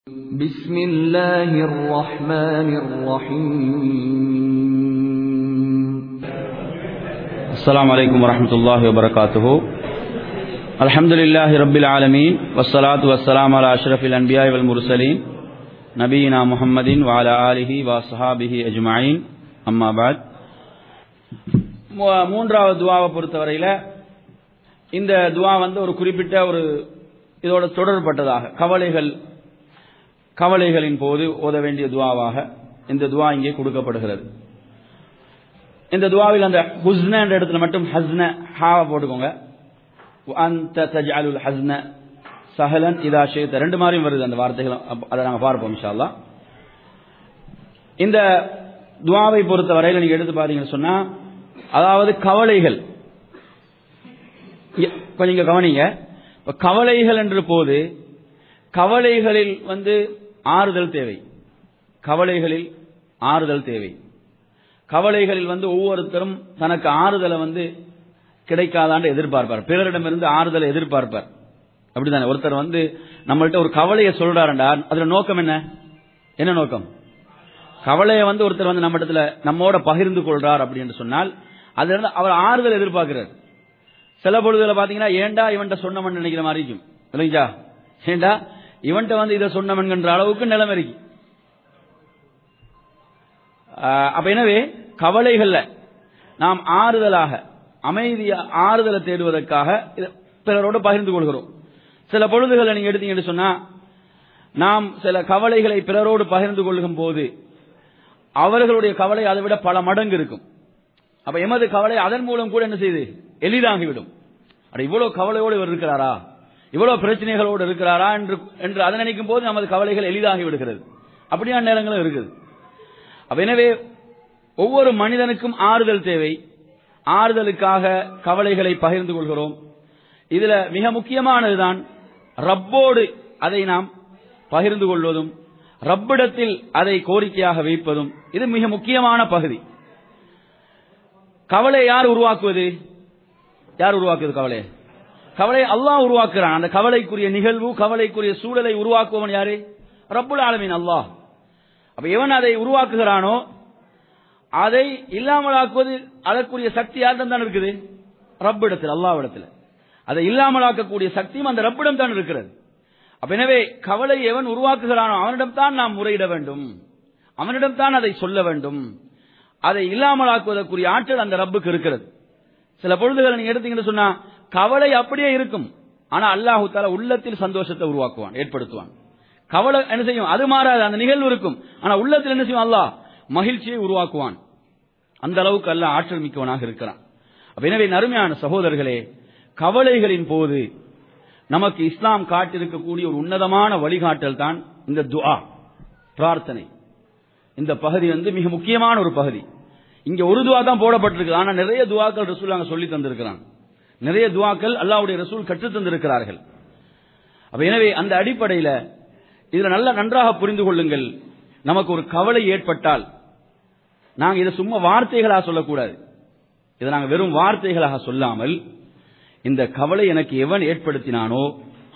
بسم الله الرحمن الرحيم السلام عليكم ورحمة الله وبركاته الحمد لله رب العالمين والصلاة والسلام على أشرف الأنبياء والمرسلين نبينا محمد وعلى آله وصحابه أجمعين أما بعد மூ- மூன்றாவது துவாவை பொறுத்தவரையில இந்த துவா வந்து ஒரு குறிப்பிட்ட ஒரு இதோட தொடர்பட்டதாக கவலைகள் கவலைகளின் போது ஓத வேண்டிய துவாவாக இந்த துவா இங்கே கொடுக்கப்படுகிறது இந்த துவாவில் அந்த ஹுஸ்ன என்ற இடத்துல மட்டும் ஹஸ்ன ஹாவை போட்டுக்கோங்க அந்த தஜ்அலுல் ஹஸ்ன சஹலன் இதா ஷேத்த ரெண்டு மாதிரியும் வருது அந்த வார்த்தைகள் அப்ப அதை நாங்கள் பார்ப்போம் இன்ஷா அல்லாஹ் இந்த துவாவை பொறுத்த வரையில் நீங்க எடுத்து பார்த்தீங்கன்னு சொன்னா அதாவது கவலைகள் இங்க கொஞ்சம் இங்க கவனிங்க இப்ப கவலைகள் என்ற போது கவலைகளில் வந்து ஆறுதல் தேவை கவலைகளில் ஆறுதல் தேவை கவலைகளில் வந்து ஒவ்வொருத்தரும் தனக்கு ஆறுதலை வந்து கிடைக்காதான்னு எதிர்பார்ப்பார் பிறரிடமிருந்து ஆறுதலை எதிர்பார்ப்பார் அப்படிதானே ஒருத்தர் வந்து நம்மள்ட்ட ஒரு கவலையை சொல்றாருண்டா அதுல நோக்கம் என்ன என்ன நோக்கம் கவலையை வந்து ஒருத்தர் வந்து நம்ம இடத்துல நம்மோட பகிர்ந்து கொள்றார் அப்படின்னு சொன்னால் அதுல இருந்து அவர் ஆறுதல் எதிர்பார்க்கிறார் சில பொழுதுல பாத்தீங்கன்னா ஏண்டா இவன்ட்ட சொன்னவன் நினைக்கிற மாதிரி இருக்கும் இல்லைங்களா ஏண்டா இவன்ட்ட வந்து இதை சொன்னவன்கின்ற அளவுக்கு நிலைமை இருக்கு ஆஹ் அப்ப எனவே கவலைகள்ல நாம் ஆறுதலாக அமைதியா ஆறுதலை தேடுவதற்காக இதை பிறரோடு பகிர்ந்து கொள்கிறோம் சில பொழுதுகளை நீங்க எடுத்தீங்கன்னு சொன்னா நாம் சில கவலைகளை பிறரோடு பகிர்ந்து கொள்ளும் போது அவர்களுடைய கவலை அதை விட பல மடங்கு இருக்கும் அப்ப எமது கவலை அதன் மூலம் கூட என்ன செய்யுது எளிதாகிவிடும் அட இவ்வளவு கவலையோடு இவர் இருக்கிறாரா இவ்வளவு பிரச்சனைகளோடு இருக்கிறாரா என்று என்று அதை நினைக்கும் போது நமது கவலைகள் எளிதாகி விடுகிறது அப்படியான நேரங்களும் இருக்குது அப்ப எனவே ஒவ்வொரு மனிதனுக்கும் ஆறுதல் தேவை ஆறுதலுக்காக கவலைகளை பகிர்ந்து கொள்கிறோம் இதுல மிக முக்கியமானதுதான் ரப்போடு அதை நாம் பகிர்ந்து கொள்வதும் ரப்பிடத்தில் அதை கோரிக்கையாக வைப்பதும் இது மிக முக்கியமான பகுதி கவலை யார் உருவாக்குவது யார் உருவாக்குவது கவலை கவலை அல்லாஹ் உருவாக்குறான் அந்த கவலைக்குரிய நிகழ்வு கவலைக்குரிய சூழலை உருவாக்குவவன் யாரு ரப்புல் ஆலமீன் அல்லாஹ் அப்ப எவன் அதை உருவாக்குகிறானோ அதை இல்லாமலாக்குவது அதற்குரிய சக்தி யாரிடம் தான் இருக்குது ரப்பிடத்தில் அல்லாவிடத்தில் அதை இல்லாமலாக்கக்கூடிய சக்தியும் அந்த ரப்பிடம் தான் இருக்கிறது அப்ப எனவே கவலை எவன் உருவாக்குகிறானோ அவனிடம் தான் நாம் முறையிட வேண்டும் அவனிடம் தான் அதை சொல்ல வேண்டும் அதை இல்லாமலாக்குவதற்குரிய ஆற்றல் அந்த ரப்புக்கு இருக்கிறது சில பொழுதுகளை நீங்க எடுத்தீங்கன்னு சொன்னா கவலை அப்படியே இருக்கும் ஆனா அல்லாஹு தாலா உள்ளத்தில் சந்தோஷத்தை உருவாக்குவான் ஏற்படுத்துவான் கவலை என்ன செய்யும் அது மாறாது அந்த நிகழ்வு இருக்கும் ஆனா உள்ளத்தில் என்ன செய்யும் அல்லாஹ் மகிழ்ச்சியை உருவாக்குவான் அந்த அளவுக்கு அல்லாஹ் ஆற்றல் மிக்கவனாக இருக்கிறான் அப்ப எனவே நறுமையான சகோதரர்களே கவலைகளின் போது நமக்கு இஸ்லாம் காட்டியிருக்கக்கூடிய ஒரு உன்னதமான வழிகாட்டல் தான் இந்த துஆ பிரார்த்தனை இந்த பகுதி வந்து மிக முக்கியமான ஒரு பகுதி இங்க ஒரு துவா தான் போடப்பட்டிருக்கு ஆனா நிறைய துவாக்கள் ரசூல் அங்க சொல்லி தந்திருக்கிறான் நிறைய துவாக்கள் அல்லாஹ்வுடைய ரசூல் கற்றுத் தந்திருக்கிறார்கள் அப்ப எனவே அந்த அடிப்படையில இதுல நல்ல நன்றாக புரிந்து கொள்ளுங்கள் நமக்கு ஒரு கவலை ஏற்பட்டால் நாங்க இதை சும்மா வார்த்தைகளாக சொல்லக்கூடாது இதை நாங்க வெறும் வார்த்தைகளாக சொல்லாமல் இந்த கவலை எனக்கு எவன் ஏற்படுத்தினானோ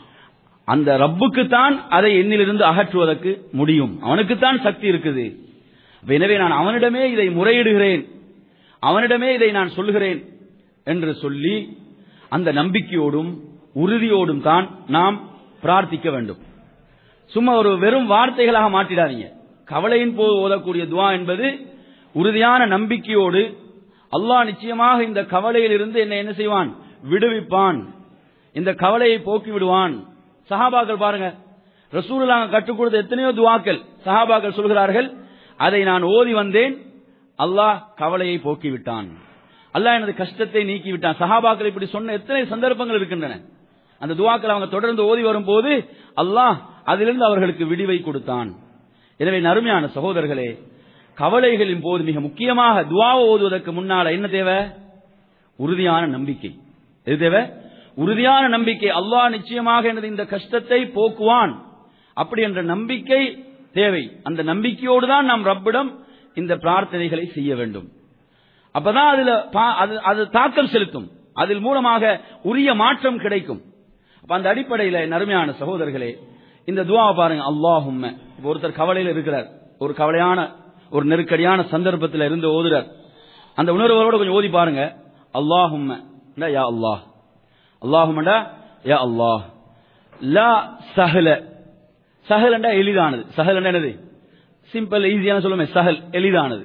அந்த ரப்புக்குத்தான் அதை என்னிலிருந்து அகற்றுவதற்கு முடியும் அவனுக்குத்தான் சக்தி இருக்குது அப்ப எனவே நான் அவனிடமே இதை முறையிடுகிறேன் அவனிடமே இதை நான் சொல்லுகிறேன் என்று சொல்லி அந்த நம்பிக்கையோடும் உறுதியோடும் தான் நாம் பிரார்த்திக்க வேண்டும் சும்மா ஒரு வெறும் வார்த்தைகளாக மாற்றிடாதீங்க கவலையின் போது ஓதக்கூடிய துவா என்பது உறுதியான நம்பிக்கையோடு அல்லாஹ் நிச்சயமாக இந்த கவலையில் இருந்து என்னை என்ன செய்வான் விடுவிப்பான் இந்த கவலையை போக்கி விடுவான் சஹாபாக்கள் பாருங்க ரசூலுல்லாஹ் கற்றுக் கொடுத்த எத்தனையோ துவாக்கள் சஹாபாக்கள் சொல்கிறார்கள் அதை நான் ஓதி வந்தேன் அல்லாஹ் கவலையை போக்கி விட்டான் அல்லாஹ் எனது கஷ்டத்தை நீக்கி விட்டான் சஹாபாக்கள் இப்படி சொன்ன எத்தனை சந்தர்ப்பங்கள் இருக்கின்றன அந்த துவாக்கள் அவங்க தொடர்ந்து ஓதி வரும்போது அல்லாஹ் அதிலிருந்து அவர்களுக்கு விடிவை கொடுத்தான் எனவே நறுமையான சகோதரர்களே கவலைகளின் போது மிக முக்கியமாக துவாவை ஓதுவதற்கு முன்னால என்ன தேவை உறுதியான நம்பிக்கை எது தேவை உறுதியான நம்பிக்கை அல்லாஹ் நிச்சயமாக எனது இந்த கஷ்டத்தை போக்குவான் அப்படி என்ற நம்பிக்கை தேவை அந்த நம்பிக்கையோடு தான் நாம் ரப்பிடம் இந்த பிரார்த்தனைகளை செய்ய வேண்டும் அப்பதான் அதுல பா- அது- அது தாக்கம் செலுத்தும் அதில் மூலமாக உரிய மாற்றம் கிடைக்கும் அப்ப அந்த அடிப்படையில் நறுமையான சகோதரர்களே இந்த துவாவை பாருங்க அல்லாஹும்ம இப்ப ஒருத்தர் கவலையில் இருக்கிறார் ஒரு கவலையான ஒரு நெருக்கடியான சந்தர்ப்பத்தில் இருந்து ஓதுறார் அந்த உணர்வோட கொஞ்சம் ஓதி பாருங்க அல்லாஹும்ம யா அல்லாஹ் அல்லாஹும்மடா யா அல்லாஹ் லா சஹல சஹலண்டா எளிதானது சஹல் என்னது சிம்பிள் ஈஸியான சொல்லுமே சஹல் எளிதானது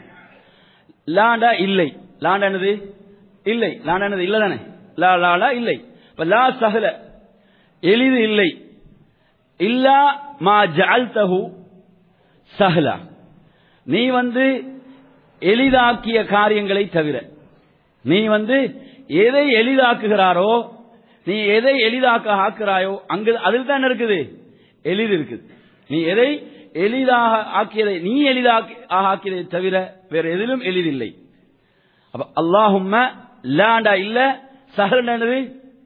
லாண்டா இல்லை லாண்டா என்னது இல்லை லாண்டா என்னது இல்ல தானே லா லாலா இல்லை இப்ப லா சஹல எளிது இல்லை இல்லா மா ஜஅல்தஹு சஹலா நீ வந்து எளிதாக்கிய காரியங்களை தவிர நீ வந்து எதை எளிதாக்குகிறாரோ நீ எதை எளிதாக்க ஆக்குறாயோ அங்கு அதில் தான் இருக்குது எளிது இருக்குது நீ எதை எளிதாக ஆக்கியதை நீ எளிதாக்கி ஆக்கியதை தவிர வேற எதிலும் எளிதில்லை அப்ப அல்லாஹும்ம லாண்டா இல்ல சஹலண்டது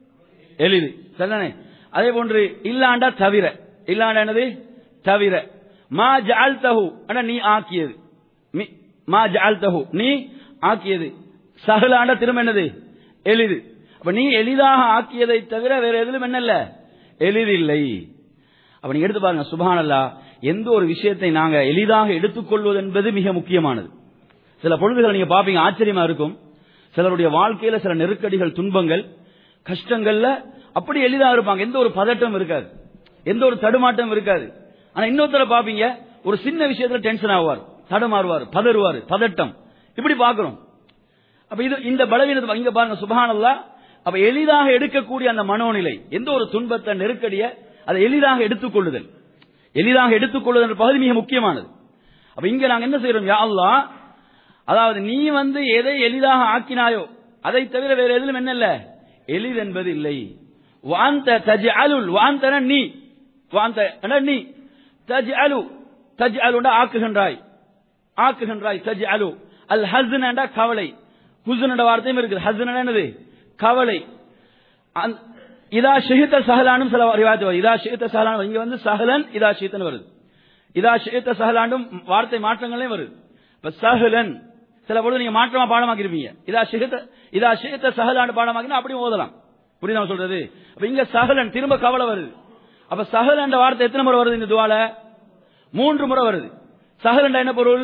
எளிது சரிதானே அதே போன்று இல்லாண்டா தவிர இல்லாண்டா என்னது தவிர மா ஜஅல்தஹு அன நீ ஆக்கியது மி- மா ஜஅல்தஹு நீ ஆக்கியது சஹலாண்டா திரும்ப என்னது எளிது அப்ப நீ எளிதாக ஆக்கியதை தவிர வேற எதிலும் என்னல்ல எளிதில்லை அப்ப நீங்க எடுத்து பாருங்க சுபஹானல்லா எந்த ஒரு விஷயத்தை நாங்க எளிதாக எடுத்துக்கொள்வது என்பது மிக முக்கியமானது சில பொழுதுகள் நீங்க பாப்பீங்க ஆச்சரியமா இருக்கும் சிலருடைய வாழ்க்கையில சில நெருக்கடிகள் துன்பங்கள் கஷ்டங்கள்ல அப்படி எளிதாக இருப்பாங்க எந்த ஒரு பதட்டம் இருக்காது எந்த ஒரு தடுமாட்டம் இருக்காது ஆனா இன்னொருத்தர பாப்பீங்க ஒரு சின்ன விஷயத்துல டென்ஷன் ஆவார் தடுமாறுவார் பதறுவார் பதட்டம் இப்படி பாக்குறோம் அப்ப இது இந்த பலவீனத்தை இங்க பாருங்க சுபஹானல்லா அப்ப எளிதாக எடுக்கக்கூடிய அந்த மனோநிலை எந்த ஒரு துன்பத்தை நெருக்கடிய அதை எளிதாக எடுத்துக்கொள்ளுதல் எளிதாக எடுத்துக்கொள்ளுதல் என்ற பகுதி மிக முக்கியமானது அப்ப இங்க நாங்க என்ன செய்யறோம் யா அல்லாஹ் அதாவது நீ வந்து எதை எளிதாக ஆக்கினாயோ அதை தவிர வேற எதிலும் என்ன இல்ல எளிது என்பது இல்லை வாந்த தஜ் அலுல் வாந்தன நீ வாந்த என நீ தஜ் அலு தஜ் அலுண்டா ஆக்குகின்றாய் ஆக்குகின்றாய் தஜ் அலு அல் ஹஸ்ன் கவலை ஹுசன் என்ற வார்த்தையும் இருக்குது ஹஸ்ன் என்னது கவலை அந்த- இதா ஷஹித்த சஹலானும் சில ரிவாயத்து வருது இதா ஷஹித்த சஹலான் இங்க வந்து சஹலன் இதா ஷஹித்தன் வருது இதா ஷஹித்த சஹலாண்டும் வார்த்தை மாற்றங்களே வருது இப்ப சஹலன் சில பொழுது நீங்க மாற்றமா பாடமாக்கி இருப்பீங்க இதா ஷஹித்த இதா ஷஹித்த சஹலான்னு பாடமாக்கினா அப்படியும் ஓதலாம் புரியுதா நான் சொல்றது அப்ப இங்க சஹலன் திரும்ப கவலை வருது அப்ப சஹல் என்ற வார்த்தை எத்தனை முறை வருது இந்த துவால மூன்று முறை வருது சஹல் என்ற என்ன பொருள்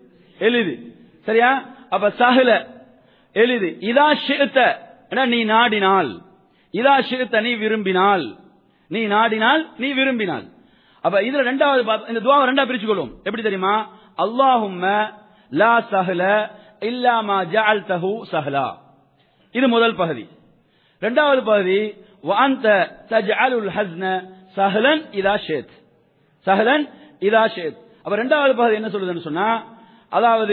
எளிது சரியா அப்ப சஹல எளிது இதா ஷித்த என நீ நாடினால் இதா ஷித்த நீ விரும்பினால் நீ நாடினால் நீ விரும்பினால் அப்ப இதுல ரெண்டாவது பாத்- இந்த துவாவை ரெண்டா பிரிச்சு கொள்வோம் எப்படி தெரியுமா அல்லாஹும்ம லா சஹல இல்லா மா ஜஅல்தஹு சஹலா இது முதல் பகுதி இரண்டாவது பகுதி وأنت تجعل الحزن سهلا إذا شئت سهلا إذا شئت அப்ப இரண்டாவது பகுதி என்ன சொல்லுதுன்னு சொன்னா அதாவது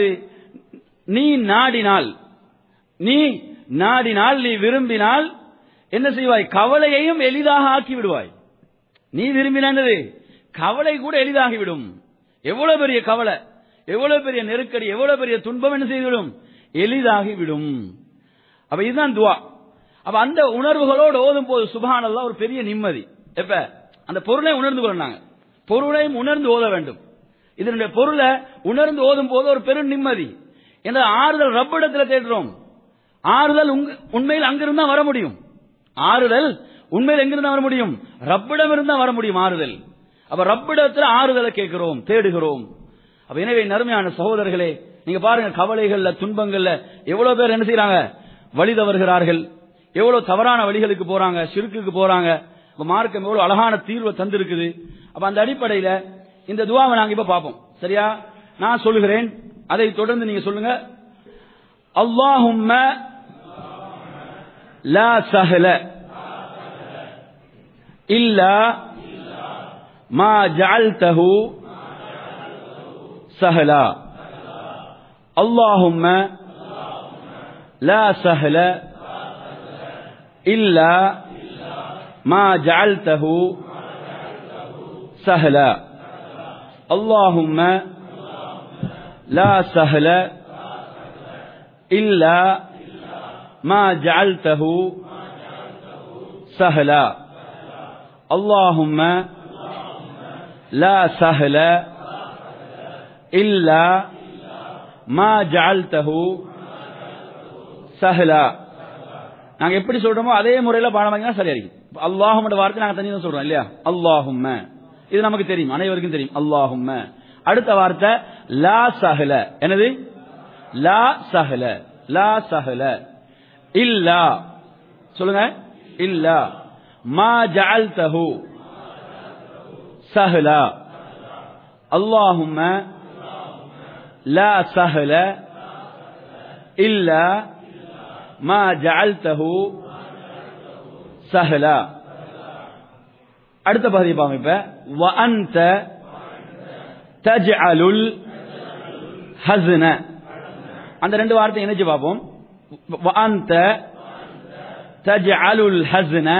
நீ நாடினால் நீ நாடினால் நீ விரும்பினால் என்ன செய்வாய் கவலையையும் எளிதாக ஆக்கி விடுவாய் நீ விரும்பினது கவலை கூட எளிதாகிவிடும் எவ்வளவு பெரிய கவலை எவ்வளவு பெரிய நெருக்கடி எவ்வளவு பெரிய துன்பம் என்ன செய்துவிடும் எளிதாகிவிடும் அப்ப இதுதான் துவா அப்ப அந்த உணர்வுகளோடு ஓதும் போது சுபஹானல்லாஹ் ஒரு பெரிய நிம்மதி எப்ப அந்த பொருளை உணர்ந்து கொள்ளாங்க பொருளையும் உணர்ந்து ஓத வேண்டும் இதனுடைய பொருளை உணர்ந்து ஓதும் போது ஒரு பெரும் நிம்மதி என்ற ஆறுதல் ரப்பிடத்துல தேடுறோம் ஆறுதல் உங்க- உண்மையில் அங்கிருந்தா வர முடியும் ஆறுதல் உண்மையில் எங்கிருந்தா வர முடியும் ரப்பிடம் இருந்தா வர முடியும் ஆறுதல் அப்ப ரப்பிடத்துல ஆறுதலை கேட்கிறோம் தேடுகிறோம் அப்ப எனவே நறுமையான சகோதரர்களே நீங்க பாருங்க கவலைகள்ல துன்பங்கள்ல எவ்வளவு பேர் என்ன செய்யறாங்க வழி தவறுகிறார்கள் எவ்வளவு தவறான வழிகளுக்கு போறாங்க சிறுக்குக்கு போறாங்க அப்ப மார்க்கம் எவ்வளவு அழகான தீர்வை தந்திருக்குது அப்ப அந்த அடிப்படையில இந்த துவாவை நாங்க இப்ப பார்ப்போம் சரியா நான் சொல்லுகிறேன் அதை தொடர்ந்து நீங்க சொல்லுங்க அல்லாஹும்ம லா சஹல இல்லா மா ஜஅல்தஹு سهلا اللهم لا سهل إلا ما جعلته سهلا اللهم لا سهل إلا ما جعلته سهلا اللهم لا سهل إلا ما جعلته سهلا நாங்க எப்படி சொல்றோமோ அதே முறையில பாடம் வாங்கினா சரியா இருக்கு அல்லாஹும் வார்த்தை நாங்க தனியாக சொல்றோம் இல்லையா அல்லாஹும்ம இது நமக்கு தெரியும் அனைவருக்கும் தெரியும் அல்லாஹும்ம அடுத்த வார்த்தை லா சஹல என்னது லா சஹல லா சஹல இல்லா சொல்லுங்க இல்லா மா ஜஅல்தஹு சஹலா اللهم لا سهل إلا ما جعلته سهلا அடுத்த பகுதியை பாருங்க இப்ப وأنت تجعل الحزن அந்த ரெண்டு வார்த்தை இணைச்சு பார்ப்போம் وأنت تجعل الحزن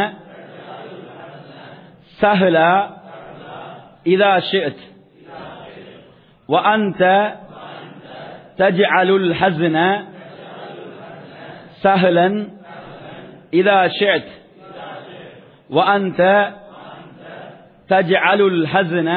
سهلا إذا شئت وأنت تجعل الحزن سهلا إذا شئت وأنت تجعل الحزن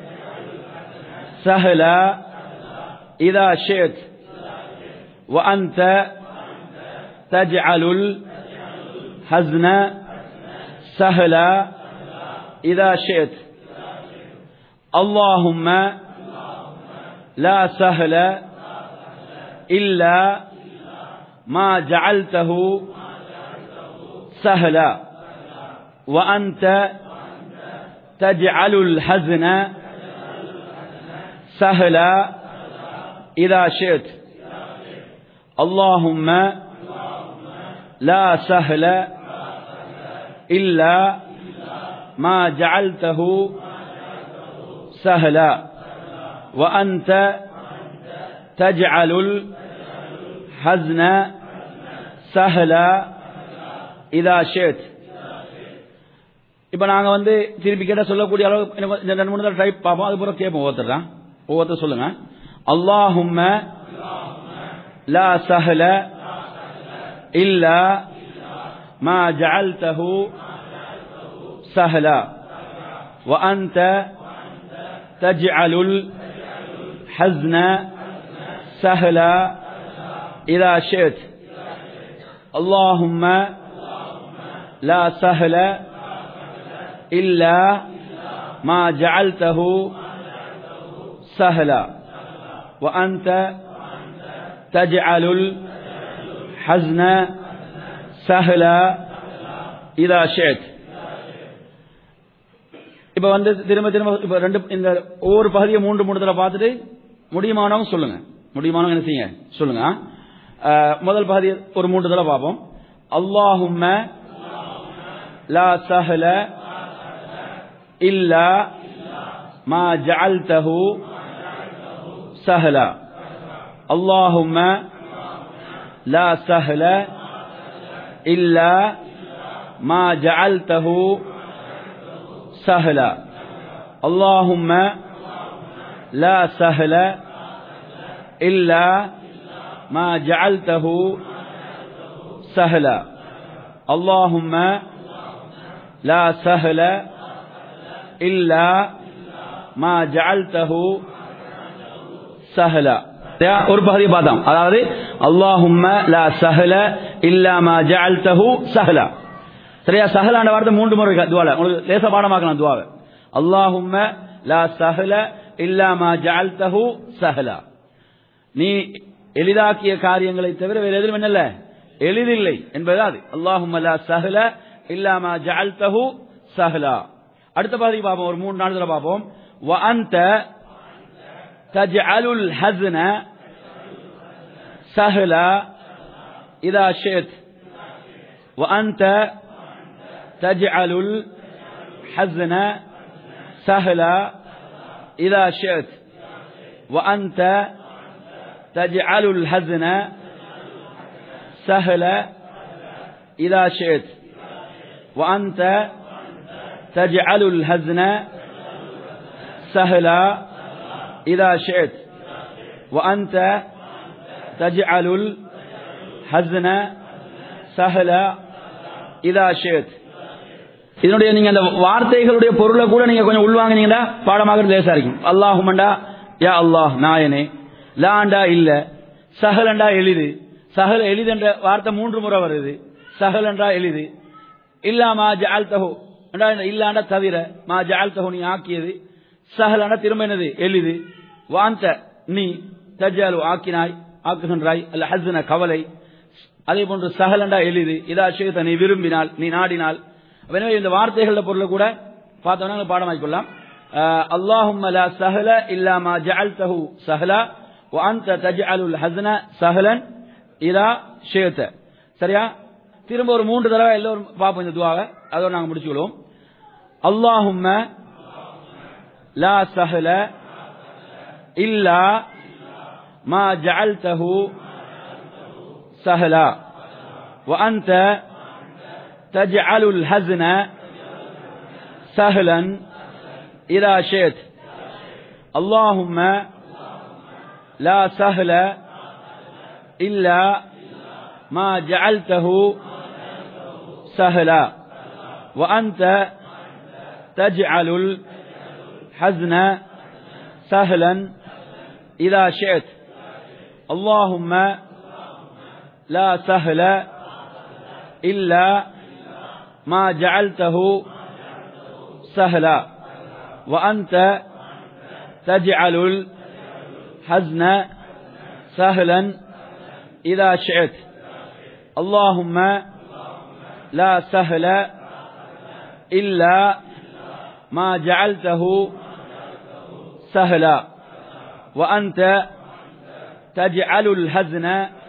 سهلا إذا شئت وأنت تجعل الحزن سهلا إذا شئت اللهم لا سهل إلا ما جعلته سهلا وأنت تجعل الحزن سهلا إذا شئت اللهم لا سهل إلا ما جعلته سهلا وأنت تجعل الحزن سهلا إذا شئت இப்ப நாங்க வந்து திருப்பி கேட்ட சொல்லக்கூடிய அளவு எனக்கு இந்த ரெண்டு மூணு தடவை டைப் பார்ப்போம் அது பிறகு கேட்போம் ஒவ்வொருத்தர் தான் ஒவ்வொருத்தர் சொல்லுங்க அல்லாஹும்ம லா சஹல இல்லா ما جعلته سهلا وأنت تجعل الحزن سهلا إذا شئت اللهم لا سهل إلا ما جعلته سهلا وأنت تجعل الحزن سهلا إذا شئت இப்ப வந்து திரும்ப திரும்ப இப்ப ரெண்டு இந்த ஒவ்வொரு பகுதியை மூன்று மூணு தடவை பார்த்துட்டு முடியுமானவங்க சொல்லுங்க முடியுமானவங்க என்ன செய்யுங்க சொல்லுங்க அஹ், முதல் பகுதி ஒரு மூன்று தடவை பார்ப்போம் அல்லாஹும்ம லா சஹல இல்லா மா ஜஅல்தஹு சஹலா اللهم لا سهل إلا ما جعلته سهلا اللهم لا سهل إلا ما جعلته سهلا اللهم لا سهل إلا ما جعلته سهلا ஒரு பகுதியை பார்த்தோம் அதாவது அல்லாஹும்ம லா சஹல இல்லா மா ஜஅல்தஹு சஹலா சரியா சஹலான வார்த்தை மூன்று முறை இருக்கு துவால உங்களுக்கு லேச பாடமாக்கலாம் துவாவை அல்லாஹும்ம லா சஹல இல்லா மா ஜஅல்தஹு சஹலா நீ எளிதாக்கிய காரியங்களை தவிர வேறு எதிரும் என்னல்ல எளிதில்லை என்பது அது அல்லாஹும்ம லா சஹல இல்லா மா ஜஅல்தஹு சஹலா அடுத்த பகுதி பார்ப்போம் ஒரு மூணு நாலு தடவை பார்ப்போம் வ அன்த تجعل الحزن سهلا إذا شئت وأنت تجعل الحزن سهلا إذا شئت وأنت تجعل الحزن سهلا إذا شئت وأنت تجعل الحزن سهلا إذا شئت وأنت تجعل الحزن سهلا إذا شئت இதனுடைய நீங்க அந்த வார்த்தைகளுடைய பொருளை கூட நீங்க கொஞ்சம் உள்வாங்கினீங்கன்னா பாடமாக லேசா இருக்கும் அல்லாஹுமண்டா யா அல்லாஹ் நாயனே லாண்டா இல்ல சஹலண்டா எளிது சஹல் எளிது என்ற வார்த்தை மூன்று முறை வருது சஹலண்டா எளிது இல்லாமா ஜால்தஹு அண்டா இல்லாண்டா தவிர மா ஜால்தஹு நீ ஆக்கியது சஹலாண்டா திரும்ப என்னது எளிது வாந்த நீ தஜாலு ஆக்கினாய் ஆக்குகின்றாய் அல்ல ஹஸ்ன கவலை அதே போன்று சஹலண்டா எளிது இதா ஷேத்த நீ விரும்பினால் நீ நாடினால் எனவே இந்த வார்த்தைகள பொருளை கூட பார்த்தோம்னா பாடமாக்கிக்கொள்ளலாம் اللهم لا سهل إلا ما جعلته سهلا وأنت تجعل الحزن سهلا إذا شئت சரியா திரும்ப ஒரு மூன்று தடவை எல்லோரும் பார்ப்போம் இந்த துவாவை அதோட நாங்க முடிச்சுக்கொள்வோம் اللهم لا سهل إلا ما جعلته سهلا وأنت تجعل الحزن سهلا إذا شئت اللهم لا سهل إلا ما جعلته سهلا وأنت تجعل الحزن سهلا إذا شئت اللهم لا سهل إلا ما جعلته سهلا وأنت تجعل الحزن سهلا إذا شئت اللهم لا سهل إلا ما جعلته سهلا وأنت تجعل الحزن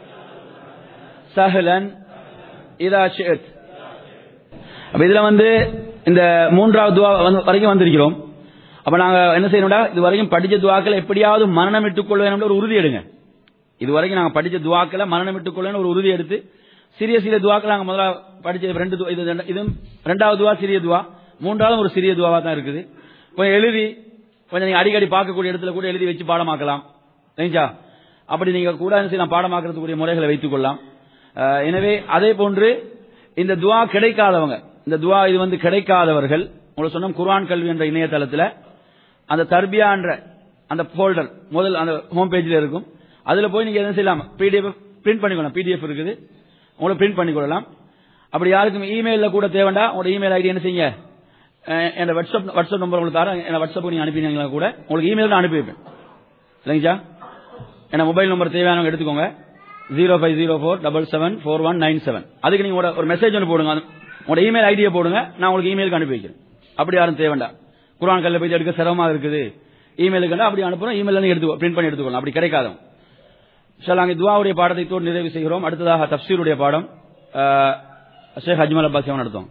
سهلا إذا شئت அப்ப இதுல வந்து இந்த மூன்றாவது துவா வந்து வரைக்கும் வந்திருக்கிறோம் அப்ப நாங்க என்ன செய்யணும்டா இது வரைக்கும் படிச்ச துவாக்களை எப்படியாவது மரணமிட்டுக் கொள்வேன் ஒரு உறுதி எடுங்க இது வரைக்கும் நாங்க படிச்ச துவாக்களை மரணமிட்டுக் கொள்வேன் ஒரு உறுதி எடுத்து சிறிய சிறிய துவாக்கள் நாங்க முதல்ல படிச்ச ரெண்டு துவா- இது ரெண்டு- இது ரெண்டாவது துவா சிறிய துவா மூன்றாவது ஒரு சிறிய துவாவா தான் இருக்குது கொஞ்சம் எழுதி கொஞ்சம் நீங்க அடிக்கடி பார்க்கக்கூடிய இடத்துல கூட எழுதி வச்சு பாடமாக்கலாம் சரிங்களா அப்படி நீங்க கூட என்ன செய்யலாம் பாடமாக்குறதுக்குரிய முறைகளை வைத்துக் கொள்ளலாம் அஹ், எனவே அதே போன்று இந்த துவா கிடைக்காதவங்க இந்த துவா இது வந்து கிடைக்காதவர்கள் உங்களுக்கு சொன்ன குர்ஆன் கல்வி என்ற இணையதளத்தில் அந்த தர்பியான்ற அந்த ஃபோல்டர் முதல் அந்த ஹோம் பேஜில் இருக்கும் அதுல போய் நீங்க என்ன செய்யலாம் பிடிஎஃப் பிரிண்ட் பண்ணிக்கொள்ளலாம் பிடிஎஃப் இருக்குது உங்களுக்கு பிரிண்ட் பண்ணிக்கொள்ளலாம் அப்படி யாருக்கும் இமெயிலில் கூட தேவைண்டா உங்களோட இமெயில் ஐடி என்ன செய்யுங்க அஹ், என் வாட்ஸ்அப் வாட்ஸ்அப் நம்பர் உங்களுக்கு தரேன் என் வாட்ஸ்அப் நீங்க அனுப்பினீங்களா கூட உங்களுக்கு இமெயில் நான் அனுப்பி வைப்பேன் இல்லைங்களா என்ன மொபைல் நம்பர் தேவையானவங்க எடுத்துக்கோங்க zero five zero four double seven four one nine seven அதுக்கு நீங்க உங்களோட ஒரு மெசேஜ் ஒன்று போடுங்க அது- உங்களோட இமெயில் ஐடியை போடுங்க நான் உங்களுக்கு இமெயிலுக்கு அனுப்பி வைக்கிறேன் அப்படி யாரும் தேவைண்டா குரான் கல்ல போய் எடுக்க சிரமமா இருக்குது இமெயிலுக்கு அப்படி அனுப்புறோம் இமெயில் நீங்க எடுத்து பிரிண்ட் பண்ணி எடுத்துக்கலாம் அப்படி கிடைக்காதவங்க சார் நாங்கள் துவாவுடைய பாடத்தை தோடு நிறைவு செய்கிறோம் அடுத்ததாக தப்சீருடைய பாடம் அஹ், ஷேக் அஜ்மல் அப்பாஸ் அவன் நடத்தும்